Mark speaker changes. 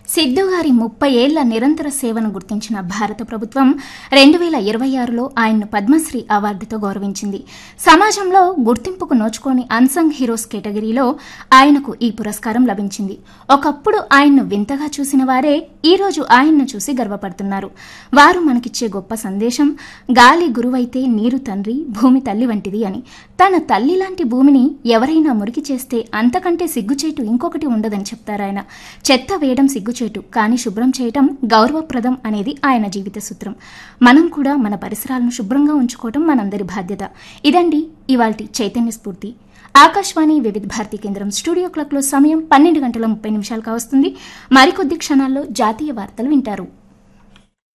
Speaker 1: సిద్ధు గారి ముప్పై ఏళ్ల నిరంతర సేవను గుర్తించిన భారత ప్రభుత్వం రెండు వేల ఇరవై ఆరులో ఆయన్ను పద్మశ్రీ అవార్డుతో గౌరవించింది సమాజంలో గుర్తింపుకు నోచుకోని అన్సంగ్ హీరోస్ కేటగిరీలో ఆయనకు ఈ పురస్కారం లభించింది ఒకప్పుడు ఆయన్ను వింతగా చూసిన వారే ఈ రోజు ఆయన్ను చూసి గర్వపడుతున్నారు వారు మనకిచ్చే గొప్ప సందేశం గాలి గురువైతే నీరు తండ్రి భూమి తల్లి వంటిది అని తన తల్లి లాంటి భూమిని ఎవరైనా మురికి చేస్తే అంతకంటే సిగ్గుచేటు ఇంకొకటి ఉండదని చెప్తారాయన చెత్త వేయడం సిగ్గుచేటు కానీ శుభ్రం చేయటం గౌరవప్రదం అనేది ఆయన జీవిత సూత్రం మనం కూడా మన పరిసరాలను శుభ్రంగా ఉంచుకోవటం మనందరి బాధ్యత ఇదండి ఇవాల్టి చైతన్య స్ఫూర్తి ఆకాశవాణి వివిధ భారతి కేంద్రం స్టూడియో క్లాక్లో సమయం పన్నెండు గంటల ముప్పై నిమిషాలు కావస్తుంది మరికొద్ది క్షణాల్లో జాతీయ వార్తలు వింటారు